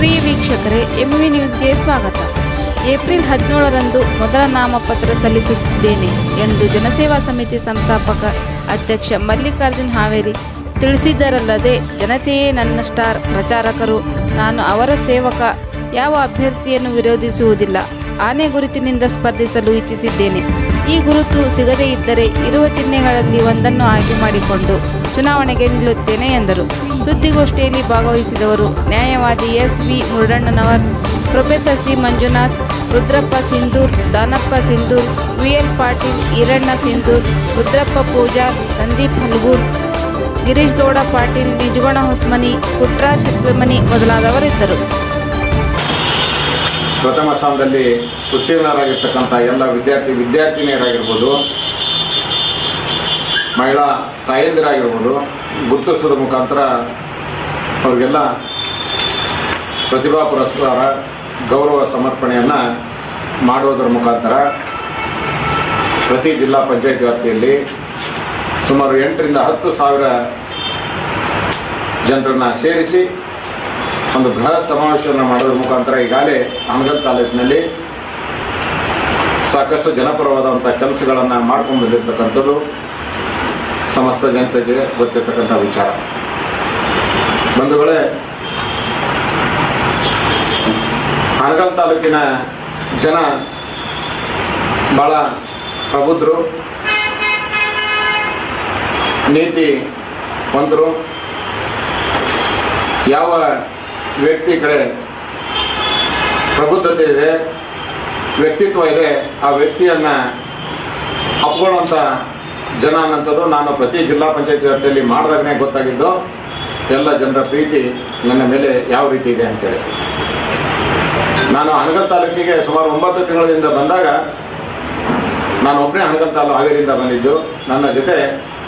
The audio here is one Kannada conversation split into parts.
ಪ್ರಿಯ ವೀಕ್ಷಕರೇ ಎಂವಿ ನ್ಯೂಸ್ಗೆ ಸ್ವಾಗತ ಏಪ್ರಿಲ್ ಹದಿನೇಳರಂದು ಮೊದಲ ನಾಮಪತ್ರ ಸಲ್ಲಿಸುತ್ತಿದ್ದೇನೆ ಎಂದು ಜನಸೇವಾ ಸಮಿತಿ ಸಂಸ್ಥಾಪಕ ಅಧ್ಯಕ್ಷ ಮಲ್ಲಿಕಾರ್ಜುನ್ ಹಾವೇರಿ ತಿಳಿಸಿದ್ದರಲ್ಲದೆ ಜನತೆಯೇ ನನ್ನ ಸ್ಟಾರ್ ಪ್ರಚಾರಕರು ನಾನು ಅವರ ಸೇವಕ ಯಾವ ಅಭ್ಯರ್ಥಿಯನ್ನು ವಿರೋಧಿಸುವುದಿಲ್ಲ ಆನೆ ಗುರುತಿನಿಂದ ಸ್ಪರ್ಧಿಸಲು ಇಚ್ಛಿಸಿದ್ದೇನೆ ಈ ಗುರುತು ಸಿಗದೇ ಇದ್ದರೆ ಇರುವ ಚಿಹ್ನೆಗಳಲ್ಲಿ ಒಂದನ್ನು ಆಯ್ಕೆ ಮಾಡಿಕೊಂಡು ಚುನಾವಣೆಗೆ ನಿಲ್ಲುತ್ತೇನೆ ಎಂದರು ಸುದ್ದಿಗೋಷ್ಠಿಯಲ್ಲಿ ಭಾಗವಹಿಸಿದವರು ನ್ಯಾಯವಾದಿ S V Murudannanavar professor C Manjunath Rudrappa Sindhur Danappa Sindhur VL Patil Iranna Sindhur Rudrappa Pujar Sandeep Halgur Girish Gowda Patil Nijagona Hosmani Putraj Shetlamani ಮೊದಲಾದವರಿದ್ದರು ಪ್ರಥಮ ಸ್ಥಾನದಲ್ಲಿ ಉತ್ತೀರ್ಣರಾಗಿರ್ತಕ್ಕಂಥ ಎಲ್ಲ ವಿದ್ಯಾರ್ಥಿ ವಿದ್ಯಾರ್ಥಿನಿಯರಾಗಿರ್ಬೋದು ಮಹಿಳಾ ತಾಯಂದಿರಾಗಿರ್ಬೋದು ಗುರುತಿಸೋದ್ರ ಮುಖಾಂತರ ಅವರಿಗೆಲ್ಲ ಪ್ರತಿಭಾ ಪುರಸ್ಕಾರ ಗೌರವ ಸಮರ್ಪಣೆಯನ್ನು ಮಾಡೋದರ ಮುಖಾಂತರ ಪ್ರತಿ ಜಿಲ್ಲಾ ಪಂಚಾಯತ್ ವ್ಯಾಪ್ತಿಯಲ್ಲಿ ಸುಮಾರು ಎಂಟರಿಂದ ಹತ್ತು ಸಾವಿರ ಜನರನ್ನ ಸೇರಿಸಿ ಒಂದು ಬೃಹತ್ ಸಮಾವೇಶವನ್ನು ಮಾಡೋದ್ರ ಮುಖಾಂತರ ಈಗಾಗಲೇ ಹನಗಲ್ ತಾಲೂಕಿನಲ್ಲಿ ಸಾಕಷ್ಟು ಜನಪರವಾದಂಥ ಕೆಲಸಗಳನ್ನು ಮಾಡ್ಕೊಂಡು ಬಂದಿರತಕ್ಕಂಥದ್ದು ಸಮಸ್ತ ಜನತೆಗೆ ಗೊತ್ತಿರ್ತಕ್ಕಂಥ ವಿಚಾರ ಬಂಧುಗಳೇ ಹನಗಲ್ ತಾಲೂಕಿನ ಜನ ಬಹಳ ಪ್ರಬುದ್ಧರು ನೀತಿವಂತರು ಯಾವ ವ್ಯಕ್ತಿ ಕಡೆ ಪ್ರಬುದ್ಧತೆ ಇದೆ ವ್ಯಕ್ತಿತ್ವ ಇದೆ ಆ ವ್ಯಕ್ತಿಯನ್ನ ಅಪ್ಕೊಳ್ಳುವಂತ ಜನ ಅನ್ನೋಂಥದ್ದು ನಾನು ಪ್ರತಿ ಜಿಲ್ಲಾ ಪಂಚಾಯತ್ ವ್ಯಾಪ್ತಿಯಲ್ಲಿ ಮಾಡಿದಾಗನೇ ಗೊತ್ತಾಗಿದ್ದು ಎಲ್ಲ ಜನರ ಪ್ರೀತಿ ನನ್ನ ಮೇಲೆ ಯಾವ ರೀತಿ ಇದೆ ಅಂತೇಳಿ ನಾನು ಹನಗಲ್ ತಾಲೂಕಿಗೆ ಸುಮಾರು ಒಂಬತ್ತು ತಿಂಗಳಿಂದ ಬಂದಾಗ ನಾನು ಒಬ್ಬನೇ ಹನಗಲ್ ತಾಲೂಕು ಹಾವೇರಿಯಿಂದ ಬಂದಿದ್ದು ನನ್ನ ಜೊತೆ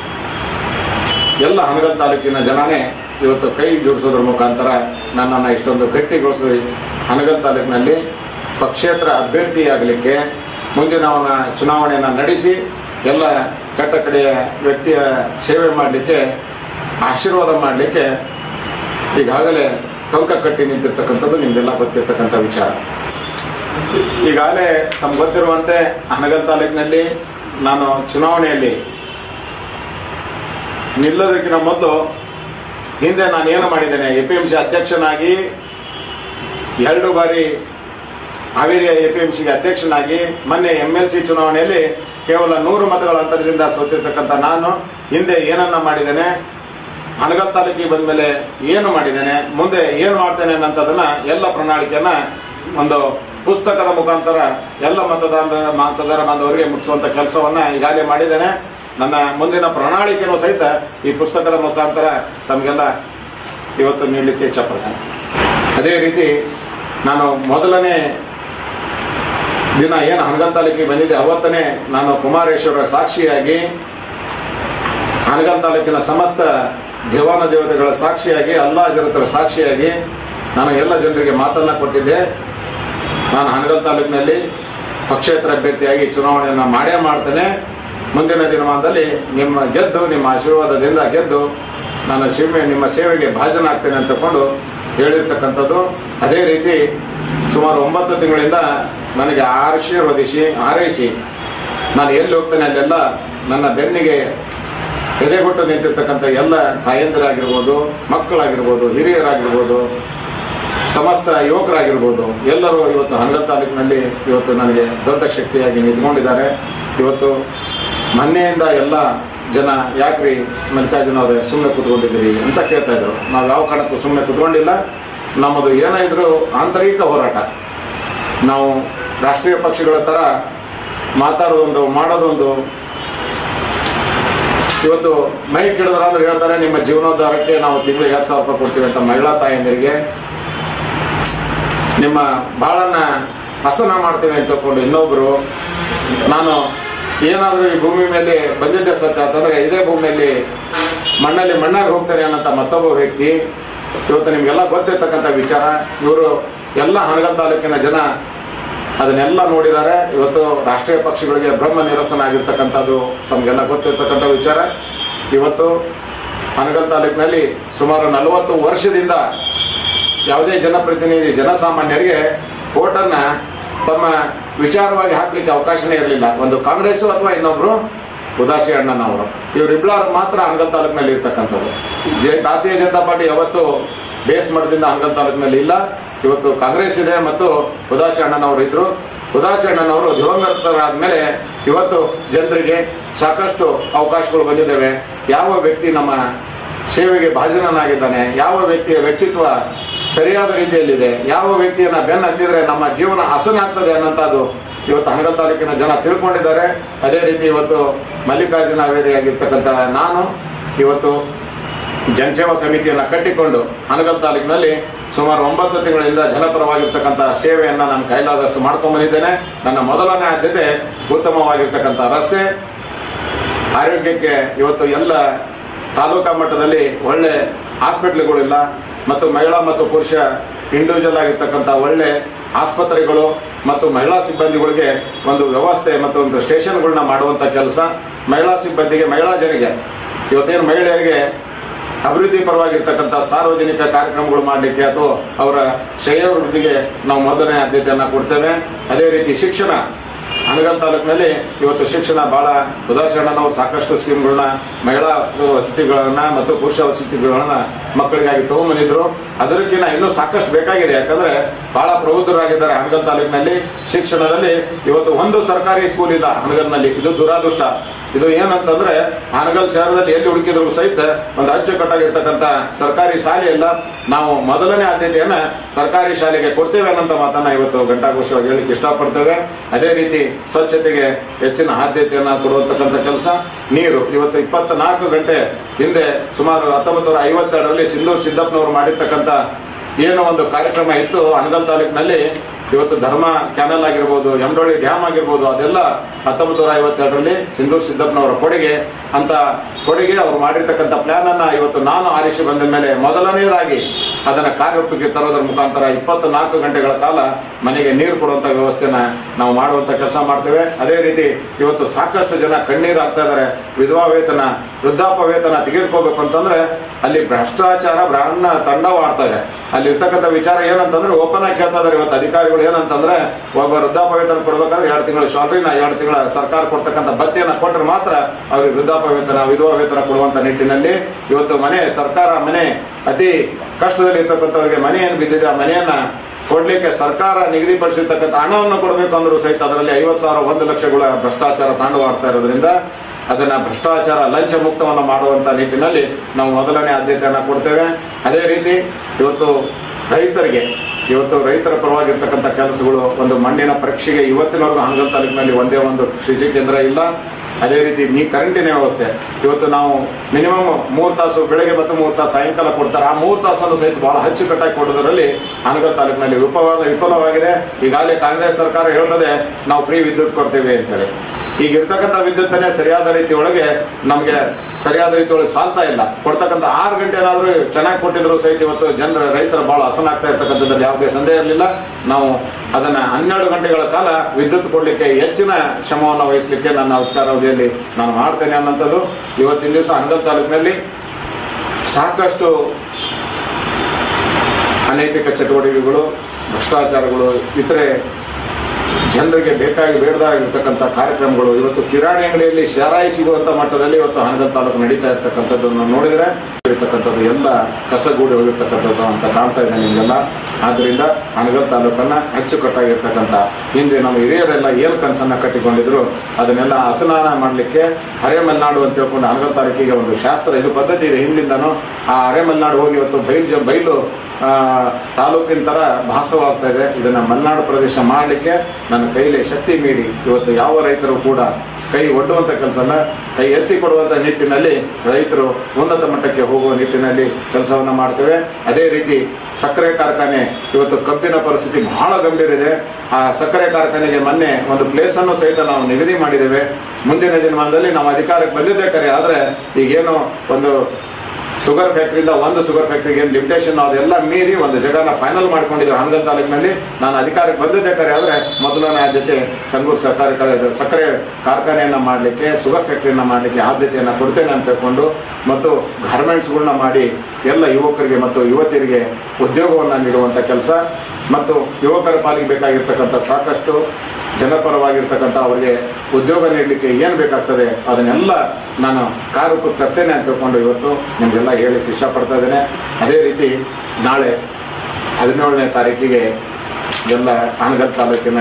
ಎಲ್ಲ ಹನಗಲ್ ತಾಲೂಕಿನ ಜನನೇ ಇವತ್ತು ಕೈ ಜೋಡಿಸೋದ್ರ ಮುಖಾಂತರ ನನ್ನನ್ನು ಇಷ್ಟೊಂದು ಗಟ್ಟಿಗೊಳಿಸಿ ಹನಗಲ್ ತಾಲೂಕಿನಲ್ಲಿ ಪಕ್ಷೇತರ ಅಭ್ಯರ್ಥಿಯಾಗಲಿಕ್ಕೆ ಮುಂದಿನ ಅವನ ಚುನಾವಣೆಯನ್ನು ನಡೆಸಿ ಎಲ್ಲ ಕಟ್ಟ ಕಡೆಯ ವ್ಯಕ್ತಿಯ ಸೇವೆ ಮಾಡಲಿಕ್ಕೆ ಆಶೀರ್ವಾದ ಮಾಡಲಿಕ್ಕೆ ಈಗಾಗಲೇ ಟೊಂಕ ಕಟ್ಟಿ ನಿಂತಿರ್ತಕ್ಕಂಥದ್ದು ನಿಮ್ಗೆಲ್ಲ ಗೊತ್ತಿರ್ತಕ್ಕಂಥ ವಿಚಾರ ಈಗಾಗಲೇ ತಮ್ಗೆ ಗೊತ್ತಿರುವಂತೆ ಹನಗಲ್ ತಾಲೂಕಿನಲ್ಲಿ ನಾನು ಚುನಾವಣೆಯಲ್ಲಿ ನಿಲ್ಲೋದಕ್ಕಿಂತ ಮೊದಲು ಹಿಂದೆ ನಾನು ಏನು ಮಾಡಿದ್ದೇನೆ ಎ ಪಿ ಎಂ ಸಿ ಅಧ್ಯಕ್ಷನಾಗಿ ಎರಡು ಬಾರಿ ಹಾವೇರಿಯ ಎ ಪಿ ಎಂ ಸಿಗೆ ಅಧ್ಯಕ್ಷನಾಗಿ ಮೊನ್ನೆ ಎಂ ಎಲ್ ಸಿ ಚುನಾವಣೆಯಲ್ಲಿ ಕೇವಲ ನೂರು ಮತಗಳ ಅಂತರದಿಂದ ಸೋತಿರ್ತಕ್ಕಂಥ ನಾನು ಹಿಂದೆ ಏನನ್ನ ಮಾಡಿದ್ದೇನೆ ಹನಗಲ್ ತಾಲೂಕಿಗೆ ಬಂದ ಮೇಲೆ ಏನು ಮಾಡಿದ್ದೇನೆ ಮುಂದೆ ಏನು ಮಾಡ್ತೇನೆ ಅನ್ನೋಂಥದ್ದನ್ನ ಎಲ್ಲ ಪ್ರಣಾಳಿಕೆಯನ್ನ ಒಂದು ಪುಸ್ತಕದ ಮುಖಾಂತರ ಎಲ್ಲ ಮತದಾರ ಮತದಾರ ಬಾಂಧವರಿಗೆ ಮುಟ್ಟಿಸುವಂತ ಕೆಲಸವನ್ನ ಈಗಾಗಲೇ ಮಾಡಿದ್ದೇನೆ ನನ್ನ ಮುಂದಿನ ಪ್ರಣಾಳಿಕೆನೂ ಸಹಿತ ಈ ಪುಸ್ತಕದ ಮುಖಾಂತರ ತಮಗೆಲ್ಲ ಇವತ್ತು ನೀಡಲಿಕ್ಕೆ ಇಚ್ಛಪಡ್ತೇನೆ ಅದೇ ರೀತಿ ನಾನು ಮೊದಲನೇ ದಿನ ಏನು ಹನಗಲ್ ತಾಲೂಕಿಗೆ ಬಂದಿದ್ದೆ ಅವತ್ತನೇ ನಾನು ಕುಮಾರೇಶ್ವರ ಸಾಕ್ಷಿಯಾಗಿ ಹನಗಲ್ ತಾಲೂಕಿನ ಸಮಸ್ತ ದೇವಾನ ದೇವತೆಗಳ ಸಾಕ್ಷಿಯಾಗಿ ಅಲ್ಲಾ ಜಗತರ ಸಾಕ್ಷಿಯಾಗಿ ನಾನು ಎಲ್ಲ ಜನರಿಗೆ ಮಾತನ್ನ ಕೊಟ್ಟಿದ್ದೆ ನಾನು ಹನಗಲ್ ತಾಲೂಕಿನಲ್ಲಿ ಪಕ್ಷೇತರ ಅಭ್ಯರ್ಥಿಯಾಗಿ ಚುನಾವಣೆಯನ್ನು ಮಾಡೇ ಮಾಡ್ತೇನೆ ಮುಂದಿನ ದಿನಮಾನದಲ್ಲಿ ನಿಮ್ಮ ಗೆದ್ದು ನಿಮ್ಮ ಆಶೀರ್ವಾದದಿಂದ ಗೆದ್ದು ನಾನು ಶಿವಮೆ ನಿಮ್ಮ ಸೇವೆಗೆ ಭಾಜನಾಗ್ತೇನೆ ಅಂತ ತಕೊಂಡು ಹೇಳಿರ್ತಕ್ಕಂಥದ್ದು ಅದೇ ರೀತಿ ಸುಮಾರು ಒಂಬತ್ತು ತಿಂಗಳಿಂದ ನನಗೆ ಆಶೀರ್ವದಿಸಿ ಹಾರೈಸಿ ನಾನು ಎಲ್ಲಿ ಹೋಗ್ತೇನೆ ಅಲ್ಲೆಲ್ಲ ನನ್ನ ಬೆನ್ನಿಗೆ ಎದೆಗೊಟ್ಟು ನಿಂತಿರ್ತಕ್ಕಂಥ ಎಲ್ಲ ತಾಯಂದಿರಾಗಿರ್ಬೋದು ಮಕ್ಕಳಾಗಿರ್ಬೋದು ಹಿರಿಯರಾಗಿರ್ಬೋದು ಸಮಸ್ತ ಯುವಕರಾಗಿರ್ಬೋದು ಎಲ್ಲರೂ ಇವತ್ತು ಹಂಗಲ್ ತಾಲೂಕಿನಲ್ಲಿ ಇವತ್ತು ನನಗೆ ದೊಡ್ಡ ಶಕ್ತಿಯಾಗಿ ನಿಂತ್ಕೊಂಡಿದ್ದಾರೆ ಇವತ್ತು ಮೊನ್ನೆಯಿಂದ ಎಲ್ಲ ಜನ ಯಾಕ್ರಿ ಮಲ್ಲಿಕಾರ್ಜುನ ಅವರೇ ಸುಮ್ಮನೆ ಕೂತ್ಕೊಂಡಿದ್ದೀರಿ ಅಂತ ಕೇಳ್ತಾ ಇದ್ರು ನಾವು ಯಾವ ಕಾರಣಕ್ಕೂ ಸುಮ್ಮನೆ ಕೂತ್ಕೊಂಡಿಲ್ಲ ನಮ್ಮದು ಏನಾದ್ರು ಆಂತರಿಕ ಹೋರಾಟ ನಾವು ರಾಷ್ಟ್ರೀಯ ಪಕ್ಷಗಳ ತರ ಮಾತಾಡೋದೊಂದು ಮಾಡೋದೊಂದು ಇವತ್ತು ಮೈಕ್ ಹಿಡಿದ್ರ ಅಂದ್ರೆ ಹೇಳ್ತಾರೆ ನಿಮ್ಮ ಜೀವನೋದ್ಧಾರಕ್ಕೆ ನಾವು ತಿಂಗಳಿಗೆ ಹತ್ತು ಸಾವಿರ ರೂಪಾಯಿ ಕೊಡ್ತೀವಿ ಅಂತ ಮಹಿಳಾ ತಾಯಂದಿರಿಗೆ ನಿಮ್ಮ ಬಾಳನ್ನ ಹಸನ ಮಾಡ್ತೇವೆ ಅಂತ ತಿಳ್ಕೊಂಡು ಇನ್ನೊಬ್ರು ನಾನು ಏನಾದರೂ ಈ ಭೂಮಿ ಮೇಲೆ ಬಂದಿದ್ದೆ ಸತ್ಯ ಅಂತಂದ್ರೆ ಇದೇ ಭೂಮಿಯಲ್ಲಿ ಮಣ್ಣಲ್ಲಿ ಮಣ್ಣಾಗಿ ಹೋಗ್ತಾರೆ ಅನ್ನೋಂಥ ಮತ್ತೊಬ್ಬ ವ್ಯಕ್ತಿ ಇವತ್ತು ನಿಮ್ಗೆಲ್ಲ ಗೊತ್ತಿರ್ತಕ್ಕಂಥ ವಿಚಾರ ಇವರು ಎಲ್ಲ ಹನಗಲ್ ತಾಲೂಕಿನ ಜನ ಅದನ್ನೆಲ್ಲ ನೋಡಿದ್ದಾರೆ ಇವತ್ತು ರಾಷ್ಟ್ರೀಯ ಪಕ್ಷಗಳಿಗೆ ಬ್ರಹ್ಮ ನಿರಸನ ಆಗಿರ್ತಕ್ಕಂಥದ್ದು ತಮಗೆಲ್ಲ ಗೊತ್ತಿರ್ತಕ್ಕಂಥ ವಿಚಾರ ಇವತ್ತು ಹನಗಲ್ ತಾಲೂಕಿನಲ್ಲಿ ಸುಮಾರು ನಲವತ್ತು ವರ್ಷದಿಂದ ಯಾವುದೇ ಜನಪ್ರತಿನಿಧಿ ಜನಸಾಮಾನ್ಯರಿಗೆ ಓಟನ್ನ ತಮ್ಮ ವಿಚಾರವಾಗಿ ಹಾಕ್ಲಿಕ್ಕೆ ಅವಕಾಶನೇ ಇರಲಿಲ್ಲ ಒಂದು ಕಾಂಗ್ರೆಸ್ ಅಥವಾ ಇನ್ನೊಬ್ರು ಉದಾಸಿ ಅಣ್ಣನವರು ಇವರಿಬ್ಬರು ಮಾತ್ರ ಹನಗಲ್ ತಾಲೂಕಿನಲ್ಲಿ ಇರ್ತಕ್ಕಂಥದ್ದು ಜೆ- ಭಾರತೀಯ ಜನತಾ ಪಾರ್ಟಿ ಯಾವತ್ತು ಬೇಸ್ ಮಠದಿಂದ ಹನಗಲ್ ತಾಲೂಕಿನಲ್ಲಿ ಇಲ್ಲ ಇವತ್ತು ಕಾಂಗ್ರೆಸ್ ಇದೆ ಮತ್ತು ಉದಾಸಿ ಅಣ್ಣನವರು ಇದ್ರು ಉದಾಸಿ ಅಣ್ಣನವರು ದಿವಂಗತರಾದ್ಮೇಲೆ ಇವತ್ತು ಜನರಿಗೆ ಸಾಕಷ್ಟು ಅವಕಾಶಗಳು ಬಂದಿದ್ದಾವೆ ಯಾವ ವ್ಯಕ್ತಿ ನಮ್ಮ ಸೇವೆಗೆ ಭಾಜನನಾಗಿದ್ದಾನೆ ಯಾವ ವ್ಯಕ್ತಿಯ ವ್ಯಕ್ತಿತ್ವ ಸರಿಯಾದ ರೀತಿಯಲ್ಲಿದೆ ಯಾವ ವ್ಯಕ್ತಿಯನ್ನ ಬೆನ್ನ ಹತ್ತಿದ್ರೆ ನಮ್ಮ ಜೀವನ ಹಸನಾಗ್ತದೆ ಅನ್ನೋಂಥದ್ದು ಇವತ್ತು ಹನಗಲ್ ತಾಲೂಕಿನ ಜನ ತಿಳ್ಕೊಂಡಿದ್ದಾರೆ ಅದೇ ರೀತಿ ಇವತ್ತು ಮಲ್ಲಿಕಾರ್ಜುನ ಹಾವೇರಿ ಆಗಿರ್ತಕ್ಕಂಥ ನಾನು ಇವತ್ತು ಜನಸೇವಾ ಸಮಿತಿಯನ್ನ ಕಟ್ಟಿಕೊಂಡು ಹನಗಲ್ ತಾಲೂಕಿನಲ್ಲಿ ಸುಮಾರು ಒಂಬತ್ತು ತಿಂಗಳಿಂದ ಜನಪರವಾಗಿರ್ತಕ್ಕಂಥ ಸೇವೆಯನ್ನ ನಾನು ಕೈಲಾದಷ್ಟು ಮಾಡ್ಕೊಂಡ್ ಬಂದಿದ್ದೇನೆ ನನ್ನ ಮೊದಲನೇ ಆದ್ಯತೆ ಉತ್ತಮವಾಗಿರ್ತಕ್ಕಂಥ ರಸ್ತೆ ಆರೋಗ್ಯಕ್ಕೆ ಇವತ್ತು ಎಲ್ಲ ತಾಲೂಕಾ ಮಟ್ಟದಲ್ಲಿ ಒಳ್ಳೆ ಹಾಸ್ಪಿಟ್ಲ್ಗಳಿಲ್ಲ ಮತ್ತು ಮಹಿಳಾ ಮತ್ತು ಪುರುಷ ಇಂಡಿವಿಜುವಲ್ ಆಗಿರ್ತಕ್ಕಂಥ ಒಳ್ಳೆ ಆಸ್ಪತ್ರೆಗಳು ಮತ್ತು ಮಹಿಳಾ ಸಿಬ್ಬಂದಿಗಳಿಗೆ ಒಂದು ವ್ಯವಸ್ಥೆ ಮತ್ತು ಒಂದು ಸ್ಟೇಷನ್ಗಳನ್ನ ಮಾಡುವಂತ ಕೆಲಸ ಮಹಿಳಾ ಸಿಬ್ಬಂದಿಗೆ ಮಹಿಳಾ ಜನಿಗೆ ಇವತ್ತೇನು ಮಹಿಳೆಯರಿಗೆ ಅಭಿವೃದ್ಧಿ ಪರವಾಗಿರ್ತಕ್ಕಂಥ ಸಾರ್ವಜನಿಕ ಕಾರ್ಯಕ್ರಮಗಳು ಮಾಡಲಿಕ್ಕೆ ಅಥವಾ ಅವರ ಶ್ರೇಯೋಭಿವೃದ್ಧಿಗೆ ನಾವು ಮೊದಲನೇ ಆದ್ಯತೆಯನ್ನ ಕೊಡ್ತೇವೆ ಅದೇ ರೀತಿ ಶಿಕ್ಷಣ ಹನಗಲ್ ತಾಲೂಕಿನಲ್ಲಿ ಇವತ್ತು ಶಿಕ್ಷಣ ಬಹಳ ಉದಾಹರಣೆನವರು ಸಾಕಷ್ಟು ಸ್ಕೀಮ್ಗಳನ್ನ ಮಹಿಳಾ ವಸತಿಗಳನ್ನ ಮತ್ತು ಪುರುಷ ವಸತಿಗಳನ್ನ ಮಕ್ಕಳಿಗಾಗಿ ತಗೊಂಡ್ಬಂದಿದ್ರು ಅದಕ್ಕಿಂತ ಇನ್ನೂ ಸಾಕಷ್ಟು ಬೇಕಾಗಿದೆ ಯಾಕಂದ್ರೆ ಬಹಳ ಪ್ರಬುದ್ಧರಾಗಿದ್ದಾರೆ ಹನಗಲ್ ತಾಲೂಕಿನಲ್ಲಿ ಶಿಕ್ಷಣದಲ್ಲಿ ಇವತ್ತು ಒಂದು ಸರ್ಕಾರಿ ಸ್ಕೂಲ್ ಇಲ್ಲ ಹನಗಲ್ನಲ್ಲಿ ಇದು ದುರಾದೃಷ್ಟ ಇದು ಏನಂತಂದ್ರೆ ಹಾನಗಲ್ ಶಹರದಲ್ಲಿ ಎಲ್ಲಿ ಹುಡುಕಿದ್ರು ಸಹಿತ ಒಂದು ಅಚ್ಚುಕಟ್ಟಾಗಿರ್ತಕ್ಕಂಥ ಸರ್ಕಾರಿ ಶಾಲೆ ಇಲ್ಲ ನಾವು ಮೊದಲನೇ ಆದ್ಯತೆಯನ್ನ ಸರ್ಕಾರಿ ಶಾಲೆಗೆ ಕೊಡ್ತೇವೆ ಅನ್ನೋಂಥ ಮಾತನ್ನ ಇವತ್ತು ಘಂಟಾಘೋಷವಾಗಿ ಹೇಳಿಕ್ಕೆ ಇಷ್ಟಪಡ್ತೇವೆ ಅದೇ ರೀತಿ ಸ್ವಚ್ಛತೆಗೆ ಹೆಚ್ಚಿನ ಆದ್ಯತೆಯನ್ನ ಕೊಡುವಂತಕ್ಕಂಥ ಕೆಲಸ ನೀರು ಇವತ್ತು ಇಪ್ಪತ್ನಾಲ್ಕು ಗಂಟೆ ಹಿಂದೆ ಸುಮಾರು ಹತ್ತೊಂಬತ್ತು ನೂರ ಐವತ್ತೆರಡರಲ್ಲಿ ಸಿಂಧೂರ್ ಸಿದ್ದಪ್ಪನವರು ಮಾಡಿರ್ತಕ್ಕಂಥ ಏನು ಒಂದು ಕಾರ್ಯಕ್ರಮ ಇತ್ತು ಹನಗಲ್ ತಾಲೂಕಿನಲ್ಲಿ ಇವತ್ತು ಧರ್ಮ ಕ್ಯಾನಲ್ ಆಗಿರ್ಬೋದು ಯಮಡೋಳಿ ಡ್ಯಾಮ್ ಆಗಿರ್ಬೋದು ಅದೆಲ್ಲ ಹತ್ತೊಂಬತ್ತು ನೂರ ಐವತ್ತೆರಡರಲ್ಲಿ ಸಿಂಧೂರ್ ಸಿದ್ದಪ್ಪನವರ ಕೊಡುಗೆ ಅಂತ ಕೊಡುಗೆ ಅವರು ಮಾಡಿರ್ತಕ್ಕಂಥ ಪ್ಲಾನ್ ಅನ್ನ ಇವತ್ತು ನಾನು ಆರಿಸಿ ಬಂದ ಮೇಲೆ ಮೊದಲನೇದಾಗಿ ಅದನ್ನ ಕಾರ್ಯರೂಪಕ್ಕೆ ತರೋದ್ರ ಮುಖಾಂತರ ಇಪ್ಪತ್ನಾಲ್ಕು ಗಂಟೆಗಳ ಕಾಲ ಮನೆಗೆ ನೀರು ಕೊಡುವಂತ ವ್ಯವಸ್ಥೆನ ನಾವು ಮಾಡುವಂತ ಕೆಲಸ ಮಾಡ್ತೇವೆ ಅದೇ ರೀತಿ ಇವತ್ತು ಸಾಕಷ್ಟು ಜನ ಕಣ್ಣೀರು ಹಾಕ್ತಾ ಇದಾರೆ ವಿಧವಾ ವೇತನ ವೃದ್ಧಾಪ ವೇತನ ತೆಗೆದುಕೋಬೇಕು ಅಂತಂದ್ರೆ ಅಲ್ಲಿ ಭ್ರಷ್ಟಾಚಾರ ಬ್ರಾಹ್ಮಣ ತಂಡವಾಡ್ತಾ ಇದೆ ಅಲ್ಲಿ ಇರ್ತಕ್ಕಂಥ ವಿಚಾರ ಏನಂತಂದ್ರೆ ಓಪನ್ ಆಗಿ ಕೇಳ್ತಾ ಇದಾರೆ ಇವತ್ತು ಅಧಿಕಾರಿಗಳು ಏನಂತಂದ್ರೆ ಒಬ್ಬ ವೃದ್ಧಾಪ ವೇತನ ಕೊಡ್ಬೇಕಾದ್ರೆ ಎರಡು ತಿಂಗಳ ಶಾಲ್ರಿನ ಎರಡು ತಿಂಗಳ ಸರ್ಕಾರ ಕೊಡ್ತಕ್ಕಂಥ ಭತ್ಯೆಯನ್ನ ಕೊಟ್ಟರೆ ಮಾತ್ರ ಅವ್ರಿಗೆ ವೃದ್ಧಾಪ ವೇತನ ವಿಧವಾ ವೇತನ ಕೊಡುವಂತ ನಿಟ್ಟಿನಲ್ಲಿ ಇವತ್ತು ಮನೆ ಸರ್ಕಾರ ಮನೆ ಅತಿ ಕಷ್ಟದಲ್ಲಿ ಇರ್ತಕ್ಕಂಥವ್ರಿಗೆ ಮನೆ ಏನು ಬಿದ್ದಿದೆ ಆ ಮನೆಯನ್ನ ಕೊಡ್ಲಿಕ್ಕೆ ಸರ್ಕಾರ ನಿಗದಿಪಡಿಸಿರ್ತಕ್ಕಂಥ ಹಣವನ್ನು ಕೊಡಬೇಕು ಅಂದ್ರೂ ಸಹಿತ ಅದರಲ್ಲಿ ಐವತ್ತು ಸಾವಿರ ಒಂದು ಲಕ್ಷಗಳ ಭ್ರಷ್ಟಾಚಾರ ತಾಂಡವಾಡ್ತಾ ಇರೋದ್ರಿಂದ ಅದನ್ನ ಭ್ರಷ್ಟಾಚಾರ ಲಂಚ ಮುಕ್ತವನ್ನು ಮಾಡುವಂತ ನಿಟ್ಟಿನಲ್ಲಿ ನಾವು ಮೊದಲನೇ ಆದ್ಯತೆಯನ್ನ ಕೊಡ್ತೇವೆ ಅದೇ ರೀತಿ ಇವತ್ತು ರೈತರಿಗೆ ಇವತ್ತು ರೈತರ ಪರವಾಗಿರ್ತಕ್ಕಂಥ ಕೆಲಸಗಳು ಒಂದು ಮಣ್ಣಿನ ಪರೀಕ್ಷೆಗೆ ಇವತ್ತಿನವರೆಗೂ ಹಾನಗಲ್ ತಾಲೂಕಿನಲ್ಲಿ ಒಂದೇ ಒಂದು ಕೃಷಿ ಕೇಂದ್ರ ಇಲ್ಲ ಅದೇ ರೀತಿ ನೀ ಕರೆಂಟಿನ ವ್ಯವಸ್ಥೆ ಇವತ್ತು ನಾವು ಮಿನಿಮಮ್ ಮೂರ್ ತಾಸು ಬೆಳಗ್ಗೆ ಮತ್ತು ಮೂರ್ ತಾಸು ಸಾಯಂಕಾಲ ಕೊಡ್ತಾರೆ ಆ ಮೂರ್ ತಾಸನ್ನು ಸಹಿತ ಬಹಳ ಅಚ್ಚುಕಟ್ಟಾಗಿ ಕೊಡೋದ್ರಲ್ಲಿ ಹಾನಗಲ್ ತಾಲೂಕಿನಲ್ಲಿ ವಿಫಲವಾದ ವಿಫಲವಾಗಿದೆ ಈಗಾಗಲೇ ಕಾಂಗ್ರೆಸ್ ಸರ್ಕಾರ ಹೇಳ್ತದೆ ನಾವು ಫ್ರೀ ವಿದ್ಯುತ್ ಕೊಡ್ತೇವೆ ಅಂತೇಳಿ ಈಗ ಇರ್ತಕ್ಕಂಥ ವಿದ್ಯುತ್ತನ್ನೇ ಸರಿಯಾದ ರೀತಿ ಒಳಗೆ ನಮಗೆ ಸರಿಯಾದ ರೀತಿ ಒಳಗೆ ಸಾಲ್ತಾ ಇಲ್ಲ ಕೊಡ್ತಕ್ಕಂಥ ಆರು ಗಂಟೆ ಏನಾದ್ರೂ ಚೆನ್ನಾಗಿ ಕೊಟ್ಟಿದ್ರು ಸಹಿತ ಇವತ್ತು ಜನರ ರೈತರ ಬಹಳ ಹಸನಾಗ್ತಾ ಇರ್ತಕ್ಕಂಥದ್ದಲ್ಲಿ ಯಾವುದೇ ಸಂದೇಹ ಇರಲಿಲ್ಲ ನಾವು ಅದನ್ನ ಹನ್ನೆರಡು ಗಂಟೆಗಳ ಕಾಲ ವಿದ್ಯುತ್ ಕೊಡ್ಲಿಕ್ಕೆ ಹೆಚ್ಚಿನ ಶ್ರಮವನ್ನು ವಹಿಸಲಿಕ್ಕೆ ನನ್ನ ಅಧಿಕಾರಾವಧಿಯಲ್ಲಿ ನಾನು ಮಾಡ್ತೇನೆ ಅನ್ನೋಂಥದ್ದು ಇವತ್ತಿನ ದಿವಸ ಹನಗಲ್ ತಾಲೂಕಿನಲ್ಲಿ ಸಾಕಷ್ಟು ಅನೈತಿಕ ಚಟುವಟಿಕೆಗಳು ಭ್ರಷ್ಟಾಚಾರಗಳು ಇತರೆ ಜನರಿಗೆ ಬೇಕಾಗಿ ಬೇಡದಾಗಿರ್ತಕ್ಕಂಥ ಕಾರ್ಯಕ್ರಮಗಳು ಇವತ್ತು ಕಿರಾಣಿ ಅಂಗಡಿಯಲ್ಲಿ ಶಾರಾಯಿ ಸಿಗುವಂತ ಮಟ್ಟದಲ್ಲಿ ಇವತ್ತು ಹನಗಲ್ ತಾಲೂಕು ನಡೀತಾ ಇರ್ತಕ್ಕಂಥದ್ದನ್ನು ನೋಡಿದ್ರೆ ಇರ್ತಕ್ಕಂಥದ್ದು ಎಲ್ಲ ಕಸಗೂಡಿ ಹೋಗಿರ್ತಕ್ಕಂಥದ್ದು ಅಂತ ಕಾಣ್ತಾ ಇದೆ ನಿಮಗೆಲ್ಲ ಆದ್ರಿಂದ ಹನಗಲ್ ತಾಲೂಕನ್ನ ಅಚ್ಚುಕಟ್ಟಾಗಿರ್ತಕ್ಕಂಥ ಹಿಂದೆ ನಮ್ಮ ಹಿರಿಯರೆಲ್ಲ ಏನು ಕನಸನ್ನ ಕಟ್ಟಿಕೊಂಡಿದ್ರು ಅದನ್ನೆಲ್ಲ ಹಸನಾನ ಮಾಡಲಿಕ್ಕೆ ಹರೆಮಲ್ನಾಡು ಅಂತ ಹೇಳ್ಕೊಂಡು ಹನಗಲ್ ತಾಲೂಕಿಗೆ ಒಂದು ಶಾಸ್ತ್ರ ಇದು ಪದ್ಧತಿ ಇದೆ ಹಿಂದಿಂದನೂ ಆ ಹರೆಮಲ್ನಾಡು ಹೋಗಿ ಇವತ್ತು ಬೈಲ್ ಜ- ಬೈಲು ಆ, ತಾಲೂಕಿನ ತರ ಭಾಸವಾಗ್ತಾ ಇದೆ ಇದನ್ನ ಮಲೆನಾಡು ಪ್ರದೇಶ ಮಾಡಲಿಕ್ಕೆ ನನ್ನ ಕೈಲಿ ಶಕ್ತಿ ಮೀರಿ ಇವತ್ತು ಯಾವ ರೈತರು ಕೂಡ ಕೈ ಒಡ್ಡುವಂತ ಕೆಲಸನ ಕೈ ಎತ್ತಿ ಕೊಡುವಂತ ನಿಟ್ಟಿನಲ್ಲಿ ರೈತರು ಉನ್ನತ ಮಟ್ಟಕ್ಕೆ ಹೋಗುವ ನಿಟ್ಟಿನಲ್ಲಿ ಕೆಲಸವನ್ನ ಮಾಡ್ತೇವೆ ಅದೇ ರೀತಿ ಸಕ್ಕರೆ ಕಾರ್ಖಾನೆ ಇವತ್ತು ಕಬ್ಬಿನ ಪರಿಸ್ಥಿತಿ ಬಹಳ ಗಂಭೀರ ಇದೆ ಆ ಸಕ್ಕರೆ ಕಾರ್ಖಾನೆಗೆ ಮೊನ್ನೆ ಒಂದು ಪ್ಲೇಸ್ ಅನ್ನು ಸಹಿತ ನಾವು ನಿಗದಿ ಮಾಡಿದ್ದೇವೆ ಮುಂದಿನ ದಿನಮಾನದಲ್ಲಿ ನಾವು ಅಧಿಕಾರಕ್ಕೆ ಬಂದಿದ್ದೇ ಕರೆ ಆದ್ರೆ ಈಗೇನು ಒಂದು ಶುಗರ್ ಫ್ಯಾಕ್ಟ್ರಿಯಿಂದ ಒಂದು ಶುಗರ್ ಫ್ಯಾಕ್ಟ್ರಿಗೆ ಏನು ಲಿಮಿಟೇಷನ್ ಅದೆಲ್ಲ ಮೀರಿ ಒಂದು ಜಗನ ಫೈನಲ್ ಮಾಡ್ಕೊಂಡಿದ್ರು ಹಣಗಲ್ ತಾಲೂಕಿನಲ್ಲಿ ನಾನು ಅಧಿಕಾರಕ್ಕೆ ಬಂದಿದ್ದೆ ಕರೆ ಆದ್ರೆ ಮೊದಲನೇ ಆದ್ಯತೆ ಸಂಗೂರ್ ಸಹಕಾರಿ ಕ- ಸಕ್ಕರೆ ಕಾರ್ಖಾನೆಯನ್ನ ಮಾಡಲಿಕ್ಕೆ ಶುಗರ್ ಫ್ಯಾಕ್ಟರಿಯನ್ನ ಮಾಡಲಿಕ್ಕೆ ಆದ್ಯತೆಯನ್ನ ಕೊಡ್ತೇನೆ ಅಂತ ತಿಳ್ಕೊಂಡು ಮತ್ತು ಗಾರ್ಮೆಂಟ್ಸ್ಗಳನ್ನ ಮಾಡಿ ಎಲ್ಲ ಯುವಕರಿಗೆ ಮತ್ತು ಯುವತಿಯರಿಗೆ ಉದ್ಯೋಗವನ್ನ ನೀಡುವಂತ ಕೆಲಸ ಮತ್ತು ಯುವಕರ ಪಾಲಿಗೆ ಬೇಕಾಗಿರ್ತಕ್ಕಂಥ ಸಾಕಷ್ಟು ಜನಪರವಾಗಿರ್ತಕ್ಕಂಥ ಅವರಿಗೆ ಉದ್ಯೋಗ ನೀಡಲಿಕ್ಕೆ ಏನು ಬೇಕಾಗ್ತದೆ ಅದನ್ನೆಲ್ಲ ನಾನು ಕಾರ್ಯಕ್ಕೆ ತರ್ತೇನೆ ಅಂತ ತಿಳ್ಕೊಂಡು ಇವತ್ತು ನಿಮಗೆಲ್ಲ ಹೇಳಲಿಕ್ಕೆ ಇಷ್ಟಪಡ್ತಾ ಇದ್ದೇನೆ ಅದೇ ರೀತಿ ನಾಳೆ ಹದಿನೇಳನೇ ತಾರೀಕಿಗೆ ಎಲ್ಲ ಆನಗಲ್ ತಾಲೂಕಿನ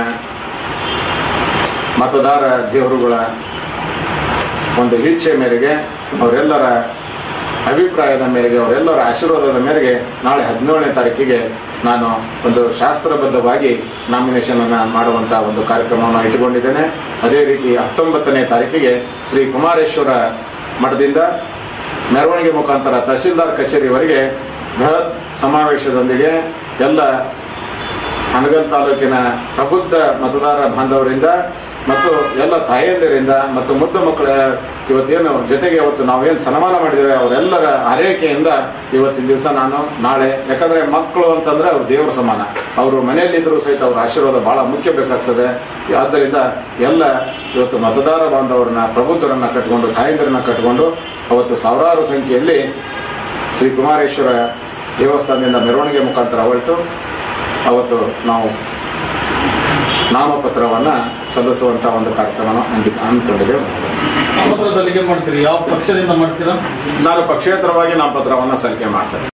ಮತದಾರ ದೇವರುಗಳ ಒಂದು ಇಚ್ಛೆ ಮೇರೆಗೆ ಅವರೆಲ್ಲರ ಅಭಿಪ್ರಾಯದ ಮೇರೆಗೆ ಅವರೆಲ್ಲರ ಆಶೀರ್ವಾದದ ಮೇರೆಗೆ ನಾಳೆ ಹದಿನೇಳನೇ ತಾರೀಕಿಗೆ ನಾನು ಒಂದು ಶಾಸ್ತ್ರಬದ್ಧವಾಗಿ ನಾಮಿನೇಷನ್ ಅನ್ನ ಮಾಡುವಂತ ಒಂದು ಕಾರ್ಯಕ್ರಮವನ್ನು ಇಟ್ಟುಕೊಂಡಿದ್ದೇನೆ ಅದೇ ರೀತಿ ಹತ್ತೊಂಬತ್ತನೇ ತಾರೀಕಿಗೆ ಶ್ರೀ ಕುಮಾರೇಶ್ವರ ಮಠದಿಂದ ಮೆರವಣಿಗೆ ಮುಖಾಂತರ ತಹಸೀಲ್ದಾರ್ ಕಚೇರಿವರೆಗೆ ಬೃಹತ್ ಸಮಾವೇಶದೊಂದಿಗೆ ಎಲ್ಲ ಹನಗಲ್ ತಾಲೂಕಿನ ಪ್ರಬುದ್ಧ ಮತದಾರ ಬಾಂಧವರಿಂದ ಮತ್ತು ಎಲ್ಲ ತಾಯಂದಿರಿಂದ ಮತ್ತು ಮುದ್ದು ಮಕ್ಕಳ ಇವತ್ತೇನು ಜೊತೆಗೆ ಇವತ್ತು ನಾವೇನು ಸನ್ಮಾನ ಮಾಡಿದ್ದೇವೆ ಅವರೆಲ್ಲರ ಆರೈಕೆಯಿಂದ ಇವತ್ತಿನ ದಿವಸ ನಾನು ನಾಳೆ ಯಾಕಂದ್ರೆ ಮಕ್ಕಳು ಅಂತಂದ್ರೆ ಅವ್ರು ದೇವರ ಸಮಾನ ಅವರು ಮನೆಯಲ್ಲಿದ್ದರೂ ಸಹಿತ ಅವ್ರ ಆಶೀರ್ವಾದ ಬಹಳ ಮುಖ್ಯ ಬೇಕಾಗ್ತದೆ ಆದ್ದರಿಂದ ಎಲ್ಲ ಇವತ್ತು ಮತದಾರ ಬಾಂಧವರನ್ನ ಪ್ರಬುದ್ಧರನ್ನ ಕಟ್ಕೊಂಡು ತಾಯಂದಿರನ್ನ ಕಟ್ಕೊಂಡು ಅವತ್ತು ಸಾವಿರಾರು ಸಂಖ್ಯೆಯಲ್ಲಿ ಶ್ರೀ ಕುಮಾರೇಶ್ವರ ದೇವಸ್ಥಾನದಿಂದ ಮೆರವಣಿಗೆ ಮುಖಾಂತರ ಹೊರಟು ಅವತ್ತು ನಾವು ನಾಮಪತ್ರವನ್ನ ಸಲ್ಲಿಸುವಂತ ಒಂದು ಕಾರ್ಯಕ್ರಮ ಅಂದ್ಕೊಂಡಿದ್ದೇವೆ ನಾಮಪತ್ರ ಸಲ್ಲಿಕೆ ಮಾಡ್ತೀರಿ ಯಾವ ಪಕ್ಷದಿಂದ ಮಾಡ್ತೀರಾ ನಾನು ಪಕ್ಷೇತರವಾಗಿ ನಾಮಪತ್ರವನ್ನ ಸಲ್ಲಿಕೆ ಮಾಡ್ತೇನೆ